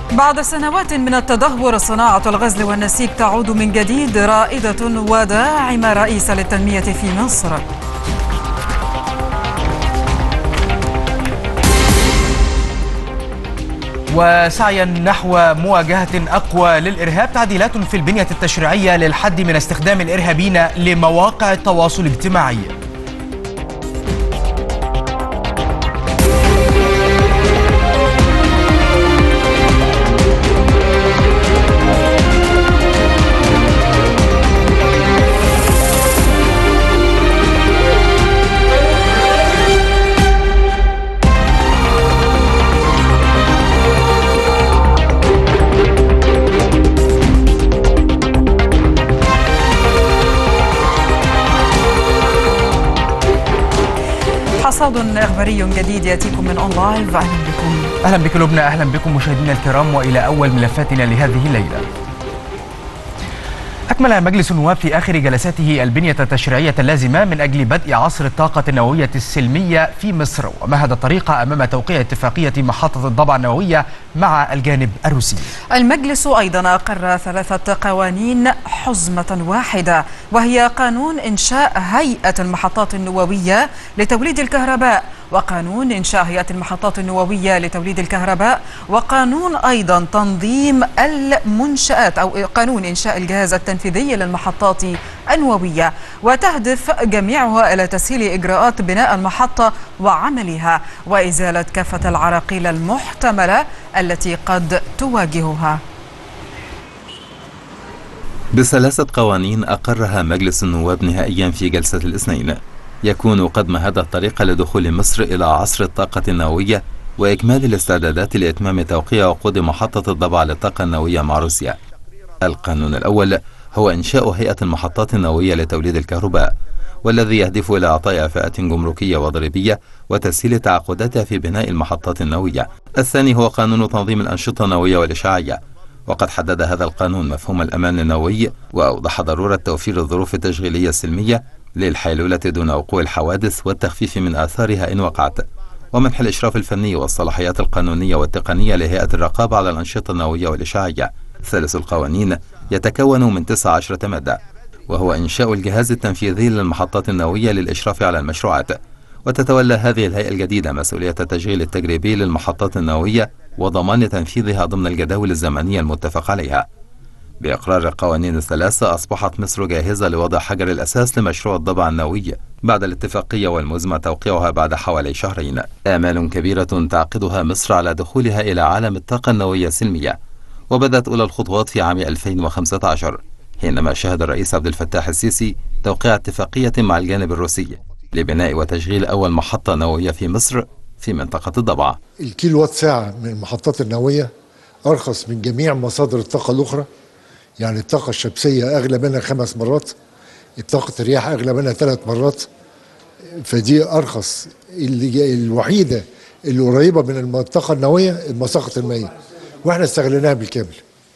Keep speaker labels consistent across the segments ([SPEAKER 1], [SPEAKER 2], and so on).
[SPEAKER 1] بعد سنوات من التدهور صناعة الغزل والنسيج تعود من جديد رائدة وداعمة رئيسة للتنمية في مصر
[SPEAKER 2] وسعيا نحو مواجهة أقوى للإرهاب تعديلات في البنية التشريعية للحد من استخدام الإرهابيين لمواقع التواصل الاجتماعي
[SPEAKER 1] حصاد إخباري جديد يأتيكم من أون لايف أهلا بكم
[SPEAKER 2] أهلا بك لبنى أهلا بكم مشاهدينا الكرام وإلى أول ملفاتنا لهذه الليلة أكمل مجلس النواب في آخر جلساته البنية التشريعية اللازمة من أجل بدء عصر الطاقة النووية السلمية في مصر ومهد الطريق أمام توقيع اتفاقية محطة الضبع النووية مع الجانب الروسي
[SPEAKER 1] المجلس أيضا أقر ثلاثة قوانين حزمة واحدة وهي قانون إنشاء هيئة المحطات النووية لتوليد الكهرباء وقانون إنشاء هيئة المحطات النووية لتوليد الكهرباء وقانون أيضا تنظيم المنشآت أو قانون إنشاء الجهاز التنفيذي للمحطات النووية وتهدف جميعها إلى تسهيل إجراءات بناء المحطة وعملها وإزالة كافة العراقيل المحتملة التي قد تواجهها
[SPEAKER 3] بثلاثة قوانين أقرها مجلس النواب نهائيا في جلسة الاثنين يكون قد مهد الطريق لدخول مصر إلى عصر الطاقة النووية وإكمال الاستعدادات لإتمام توقيع عقود محطة الضبع للطاقة النووية مع روسيا القانون الأول هو إنشاء هيئة المحطات النووية لتوليد الكهرباء والذي يهدف إلى إعطاء فئات جمركية وضريبية وتسهيل تعاقداتها في بناء المحطات النووية الثاني هو قانون تنظيم الأنشطة النووية والإشعاعية وقد حدد هذا القانون مفهوم الأمان النووي وأوضح ضرورة توفير الظروف التشغيلية السلمية للحيلولة دون وقوع الحوادث والتخفيف من آثارها إن وقعت ومنح الإشراف الفني والصلاحيات القانونية والتقنية لهيئة الرقابة على الأنشطة النووية والإشعاعية ثالث القوانين يتكون من 19 مادة وهو إنشاء الجهاز التنفيذي للمحطات النووية للإشراف على المشروعات وتتولى هذه الهيئة الجديدة مسؤولية التشغيل التجريبي للمحطات النووية وضمان تنفيذها ضمن الجداول الزمنية المتفق عليها بإقرار القوانين الثلاثة أصبحت مصر جاهزة لوضع حجر الأساس لمشروع الضبع النووي بعد الاتفاقية والمزمة توقيعها بعد حوالي شهرين آمال كبيرة تعقدها مصر على دخولها إلى عالم الطاقة النووية السلمية وبدأت أولى الخطوات في عام 2015 حينما شهد الرئيس عبد الفتاح السيسي توقيع اتفاقية مع الجانب الروسي لبناء وتشغيل أول محطة نووية في مصر في منطقة الضبع
[SPEAKER 4] الكيلو وات ساعة من المحطات النووية أرخص من جميع مصادر الطاقة الأخرى يعني الطاقة الشمسية أغلى منها خمس مرات طاقة الرياح أغلى منها ثلاث مرات فدي أرخص اللي الوحيدة اللي قريبة من الطاقة النووية المساقط المائية واحنا استغليناها بالكامل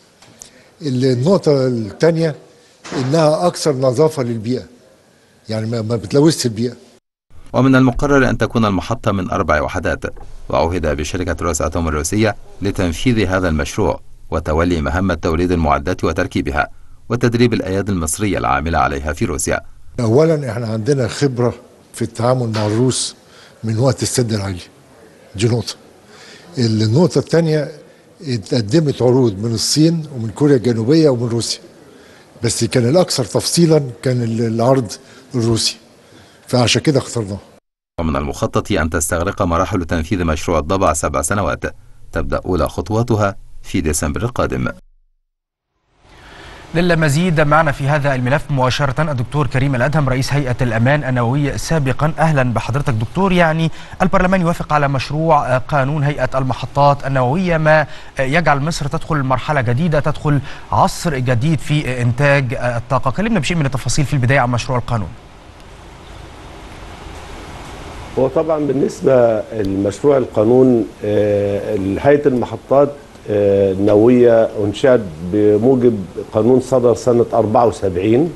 [SPEAKER 4] النقطة الثانية إنها أكثر نظافة للبيئة يعني ما بتلوثش البيئة
[SPEAKER 3] ومن المقرر أن تكون المحطة من أربع وحدات وعهد بشركة روس أتوم الروسية لتنفيذ هذا المشروع وتولي مهمة توريد المعدات وتركيبها وتدريب الأيادي المصرية العاملة عليها في روسيا
[SPEAKER 4] أولا احنا عندنا خبرة في التعامل مع الروس من وقت السد العالي دي نقطة النقطة الثانية اتقدمت عروض من الصين ومن كوريا الجنوبية ومن روسيا بس كان الأكثر تفصيلا كان العرض الروسي فعشان كده اخترناه
[SPEAKER 3] ومن المخطط أن تستغرق مراحل تنفيذ مشروع الضبع سبع سنوات تبدأ أولى خطواتها في ديسمبر القادم
[SPEAKER 2] للمزيد معنا في هذا الملف مباشرة الدكتور كريم الأدهم رئيس هيئة الأمان النووي سابقا أهلا بحضرتك دكتور يعني البرلمان يوافق على مشروع قانون هيئة المحطات النووية ما يجعل مصر تدخل مرحلة جديدة تدخل عصر جديد في إنتاج الطاقة كلمنا بشيء من التفاصيل في البداية عن مشروع القانون
[SPEAKER 5] هو طبعا بالنسبة لمشروع القانون هيئة المحطات النووية أنشأت بموجب قانون صدر سنة 74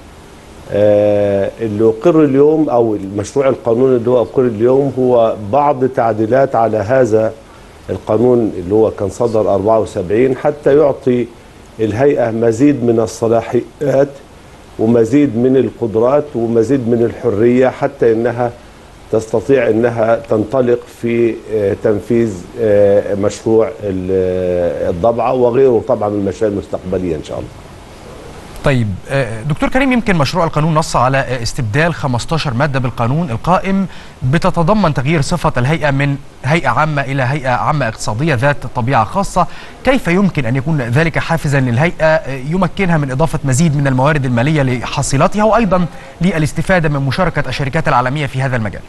[SPEAKER 5] اللي أقر اليوم أو المشروع القانون اللي هو أقر اليوم هو بعض تعديلات على هذا القانون اللي هو كان صدر 74 حتى يعطي الهيئة مزيد من الصلاحيات ومزيد من القدرات ومزيد من الحرية حتى انها تستطيع انها تنطلق في آه، تنفيذ آه، مشروع ال- آه، الضبعة وغيره طبعا من المشاريع المستقبلية ان شاء الله
[SPEAKER 2] طيب آه، دكتور كريم يمكن مشروع القانون نص على آه، استبدال 15 مادة بالقانون القائم بتتضمن تغيير صفة الهيئة من هيئة عامة إلى هيئة عامة اقتصادية ذات طبيعة خاصة كيف يمكن أن يكون ذلك حافزا للهيئة آه، يمكنها من إضافة مزيد من الموارد المالية لحصيلاتها وأيضا للاستفادة من مشاركة الشركات العالمية في هذا المجال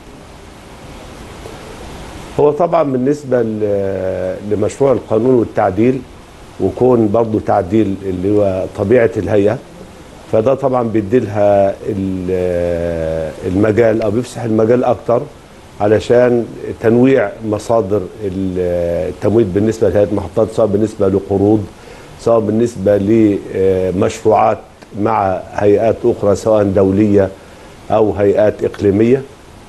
[SPEAKER 5] هو طبعا بالنسبة ل- لمشروع القانون والتعديل وكون برضو تعديل اللي هو طبيعة الهيئة فده طبعا بيدي لها ال- المجال او بيفسح المجال اكتر علشان تنويع مصادر ال- التمويل بالنسبة لهيئة المحطات سواء بالنسبة لقروض سواء بالنسبة لمشروعات مع هيئات اخرى سواء دولية او هيئات اقليميه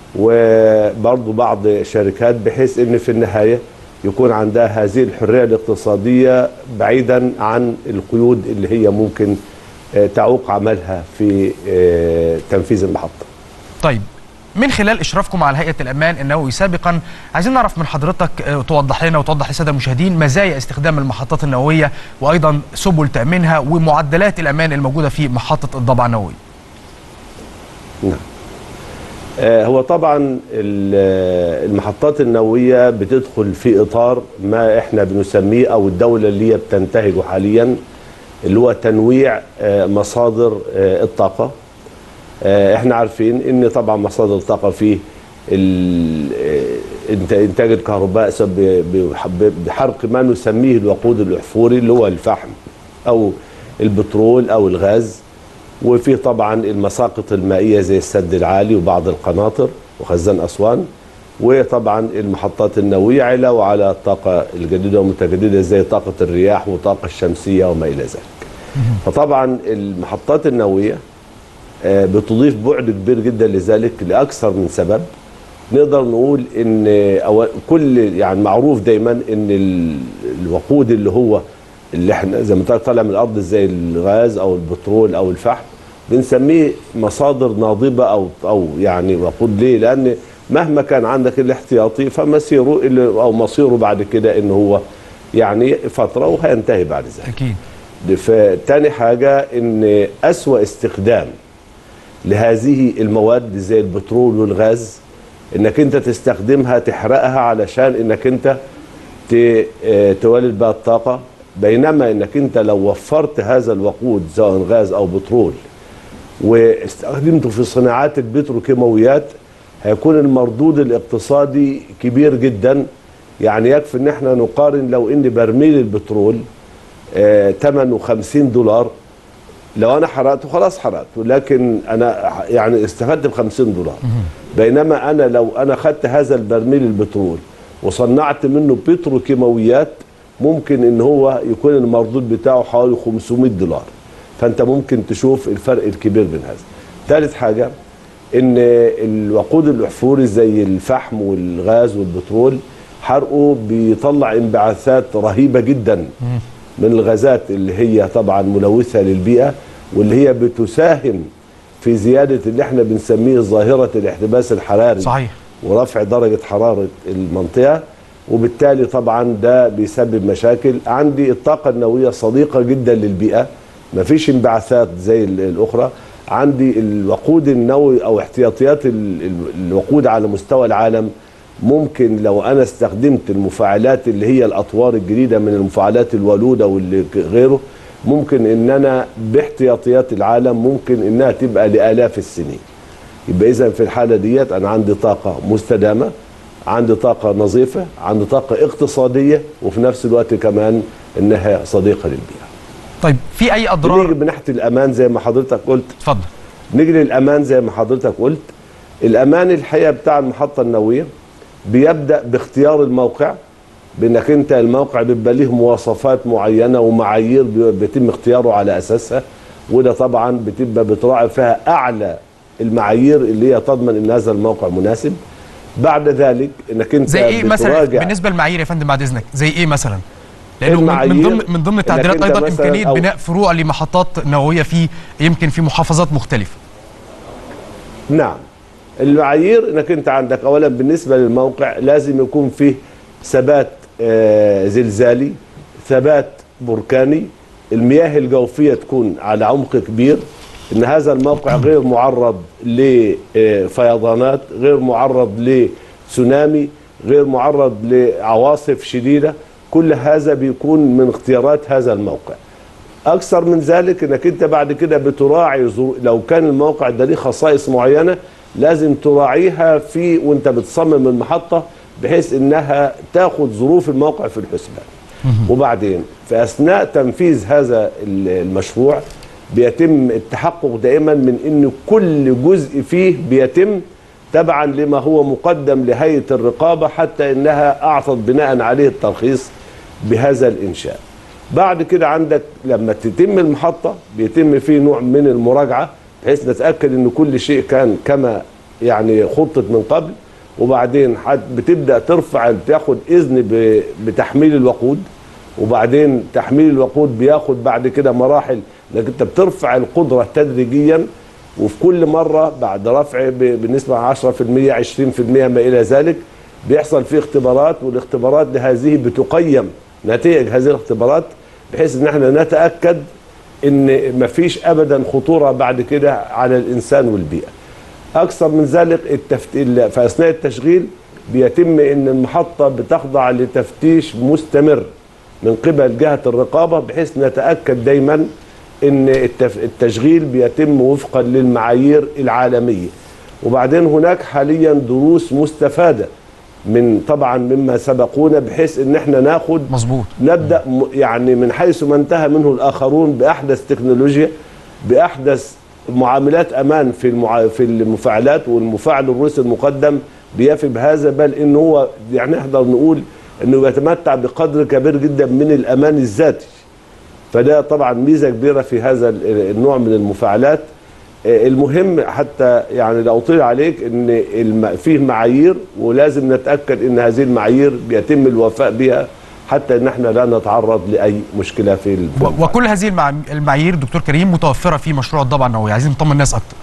[SPEAKER 5] وبرضو بعض شركات بحيث ان في النهايه يكون عندها هذه الحريه الاقتصاديه بعيدا عن القيود اللي هي ممكن آه، تعوق عملها في آه، تنفيذ المحطه.
[SPEAKER 2] طيب من خلال اشرافكم على هيئه الامان النووي سابقا عايزين نعرف من حضرتك آه، توضح لنا وتوضح للساده المشاهدين مزايا استخدام المحطات النوويه وايضا سبل تامينها ومعدلات الامان الموجوده في محطه الضبع النووي
[SPEAKER 5] نعم. آه، هو طبعا ال- آه، المحطات النوويه بتدخل في اطار ما احنا بنسميه او الدوله اللي هي بتنتهجه حاليا اللي هو تنويع آه، مصادر آه، الطاقه آه، احنا عارفين ان طبعا مصادر الطاقه فيه ال- آه، إنت- انتاج الكهرباء سب- ب- ب- بحرق ما نسميه الوقود الاحفوري اللي هو الفحم او البترول او الغاز وفيه طبعا المساقط المائيه زي السد العالي وبعض القناطر وخزان اسوان وطبعا المحطات النوويه علاوه على الطاقه الجديده والمتجدده زي طاقه الرياح والطاقه الشمسيه وما الى ذلك. فطبعا المحطات النوويه آه، بتضيف بعد كبير جدا لذلك لاكثر من سبب نقدر نقول ان أو كل يعني معروف دايما ان ال- الوقود اللي هو اللي احنا زي ما قلت طالع من الارض زي الغاز او البترول او الفحم بنسميه مصادر ناضبه او او يعني وقود ليه؟ لان مهما كان عندك الاحتياطي فمسيره اللي او مصيره بعد كده ان هو يعني فتره وهينتهي بعد ذلك.
[SPEAKER 2] اكيد
[SPEAKER 5] فتاني حاجة ان اسوأ استخدام لهذه المواد زي البترول والغاز انك انت تستخدمها تحرقها علشان انك انت ت- آه، تولد بها الطاقة بينما انك انت لو وفرت هذا الوقود سواء غاز او بترول واستخدمته في صناعات البتروكيماويات هيكون المردود الاقتصادي كبير جدا يعني يكفي ان احنا نقارن لو ان برميل البترول آه، ثمنه 50 دولار لو انا حرقته خلاص حرقته لكن انا ح- يعني استفدت ب 50 دولار بينما انا لو انا خدت هذا البرميل البترول وصنعت منه بتروكيماويات ممكن ان هو يكون المردود بتاعه حوالي 500 دولار فانت ممكن تشوف الفرق الكبير بين هذا ثالث حاجه ان الوقود الاحفوري زي الفحم والغاز والبترول حرقه بيطلع انبعاثات رهيبه جدا من الغازات اللي هي طبعا ملوثه للبيئه واللي هي بتساهم في زياده اللي احنا بنسميه ظاهره الاحتباس الحراري
[SPEAKER 2] صحيح
[SPEAKER 5] ورفع درجة حرارة المنطقة وبالتالي طبعا ده بيسبب مشاكل عندي الطاقة النووية صديقة جدا للبيئة مفيش انبعاثات زي ال- الأخرى عندي الوقود النووي أو احتياطيات ال- ال- الوقود على مستوى العالم ممكن لو أنا استخدمت المفاعلات اللي هي الأطوار الجديدة من المفاعلات الولودة واللي ك- غيره ممكن إن أنا باحتياطيات العالم ممكن إنها تبقى لآلاف السنين يبقى اذا في الحاله ديت انا عندي طاقه مستدامه عندي طاقه نظيفه عندي طاقه اقتصاديه وفي نفس الوقت كمان انها صديقه للبيئه
[SPEAKER 2] طيب في اي
[SPEAKER 5] نيجي
[SPEAKER 2] اضرار
[SPEAKER 5] من ناحيه الامان زي ما حضرتك قلت
[SPEAKER 2] اتفضل
[SPEAKER 5] نيجي للامان زي ما حضرتك قلت الامان الحقيقه بتاع المحطه النوويه بيبدا باختيار الموقع بانك انت الموقع بيبقى ليه مواصفات معينه ومعايير بي- بيتم اختياره على اساسها وده طبعا بتبقى بتراعي فيها اعلى المعايير اللي هي تضمن ان هذا الموقع مناسب بعد ذلك انك انت
[SPEAKER 2] زي ايه مثلا
[SPEAKER 5] بتراجع
[SPEAKER 2] بالنسبه للمعايير يا فندم بعد اذنك زي ايه مثلا لانه من- من
[SPEAKER 5] المعايير
[SPEAKER 2] ضمن من ضمن التعديلات
[SPEAKER 5] إنك أنت
[SPEAKER 2] ايضا
[SPEAKER 5] مثلاً
[SPEAKER 2] امكانيه
[SPEAKER 5] أو-
[SPEAKER 2] بناء فروع لمحطات نوويه في يمكن في محافظات مختلفه
[SPEAKER 5] نعم المعايير انك انت عندك اولا بالنسبه للموقع لازم يكون فيه ثبات آه، زلزالي ثبات بركاني المياه الجوفيه تكون على عمق كبير ان هذا الموقع غير معرض لفيضانات غير معرض لتسونامي غير معرض لعواصف شديده كل هذا بيكون من اختيارات هذا الموقع اكثر من ذلك انك انت بعد كده بتراعي ظرو- لو كان الموقع ده ليه خصائص معينه لازم تراعيها في وانت بتصمم المحطه بحيث انها تاخد ظروف الموقع في الحسبان وبعدين في اثناء تنفيذ هذا ال- المشروع بيتم التحقق دائما من ان كل جزء فيه بيتم تبعا لما هو مقدم لهيئه الرقابه حتى انها اعطت بناء عليه الترخيص بهذا الانشاء بعد كده عندك لما تتم المحطة بيتم فيه نوع من المراجعة بحيث نتأكد ان كل شيء كان كما يعني خطط من قبل وبعدين حد بتبدأ ترفع تاخد إذن ب- بتحميل الوقود وبعدين تحميل الوقود بياخد بعد كده مراحل انك انت بترفع القدرة تدريجيا وفي كل مرة بعد رفع ب- بنسبة 10% 20% ما إلى ذلك بيحصل فيه اختبارات والاختبارات دي هذه بتقيم نتائج هذه الاختبارات بحيث ان احنا نتاكد ان مفيش ابدا خطوره بعد كده على الانسان والبيئه. اكثر من ذلك التفت... ال- في اثناء التشغيل بيتم ان المحطه بتخضع لتفتيش مستمر من قبل جهه الرقابه بحيث نتاكد دايما ان التف... التشغيل بيتم وفقا للمعايير العالميه. وبعدين هناك حاليا دروس مستفاده من طبعا مما سبقونا بحيث ان احنا ناخد
[SPEAKER 2] مظبوط
[SPEAKER 5] نبدا م- يعني من حيث ما انتهى منه الاخرون باحدث تكنولوجيا باحدث معاملات امان في المع... في المفاعلات والمفاعل الروسي المقدم بيفي بهذا بل انه هو يعني نقدر نقول انه بيتمتع بقدر كبير جدا من الامان الذاتي فده طبعا ميزه كبيره في هذا ال- النوع من المفاعلات آه، المهم حتى يعني لو طلع عليك ان الم... فيه معايير ولازم نتاكد ان هذه المعايير بيتم الوفاء بها حتى ان احنا لا نتعرض لاي مشكله في ال- في
[SPEAKER 2] و- وكل هذه المع- المعايير دكتور كريم متوفره في مشروع الضبعه النوويه عايزين نطمن الناس اكتر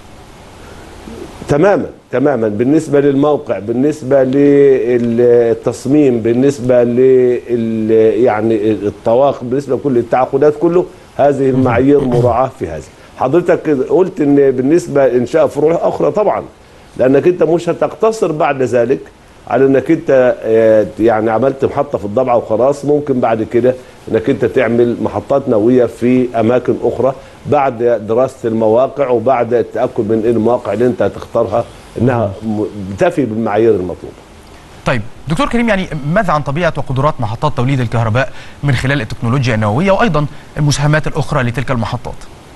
[SPEAKER 5] تماما تماما بالنسبة للموقع بالنسبة للتصميم بالنسبة لل يعني الطواق بالنسبة لكل التعاقدات كله هذه المعايير مراعاة في هذا حضرتك قلت ان بالنسبة لإنشاء فروع أخرى طبعا لأنك أنت مش هتقتصر بعد ذلك على انك انت آه، يعني عملت محطه في الضبعه وخلاص ممكن بعد كده انك انت تعمل محطات نوويه في اماكن اخرى بعد دراسه المواقع وبعد التاكد من ان المواقع اللي انت هتختارها انها م- بتفي بالمعايير المطلوبه.
[SPEAKER 2] طيب دكتور كريم يعني ماذا عن طبيعه وقدرات محطات توليد الكهرباء من خلال التكنولوجيا النوويه وايضا المساهمات الاخرى لتلك المحطات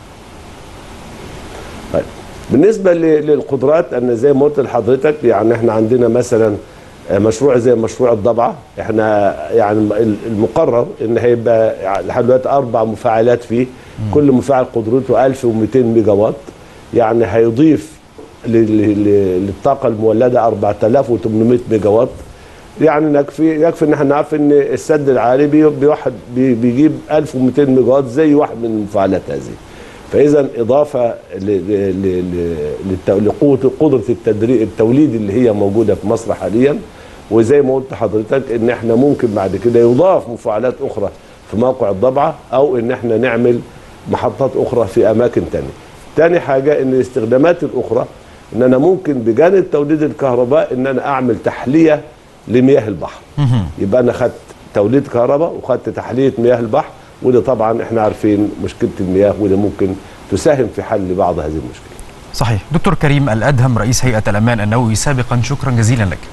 [SPEAKER 5] طيب بالنسبه ل- للقدرات انا زي ما قلت لحضرتك يعني احنا عندنا مثلا آه، مشروع زي مشروع الضبعه احنا يعني الم- المقرر ان هيبقى لحد دلوقتي اربع مفاعلات فيه كل مفاعل قدرته 1200 ميجا وات يعني هيضيف ل- ل- ل- للطاقه المولده 4800 ميجا وات يعني يكفي يكفي ان احنا نعرف ان السد العالي بي- بيوحد بي- بيجيب 1200 ميجا وات زي واحد من المفاعلات هذه فاذا اضافه ل- ل- ل- ل- للت- لقوه قدره التدريب التوليد اللي هي موجوده في مصر حاليا وزي ما قلت حضرتك ان احنا ممكن بعد كده يضاف مفاعلات اخرى في موقع الضبعه او ان احنا نعمل محطات اخرى في اماكن تانية تاني حاجه ان الاستخدامات الاخرى ان انا ممكن بجانب توليد الكهرباء ان انا اعمل تحليه لمياه البحر يبقى انا خدت توليد كهرباء وخدت تحليه مياه البحر وده طبعا احنا عارفين مشكله المياه وده ممكن تساهم في حل بعض هذه المشكله
[SPEAKER 2] صحيح دكتور كريم الادهم رئيس هيئه الامان النووي سابقا شكرا جزيلا لك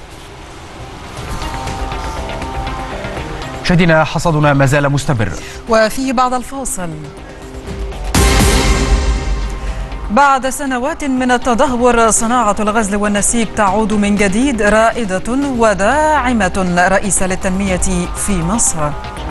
[SPEAKER 2] مشاهدينا حصدنا ما زال مستمر
[SPEAKER 1] وفي بعد الفاصل بعد سنوات من التدهور صناعة الغزل والنسيج تعود من جديد رائدة وداعمة رئيسة للتنمية في مصر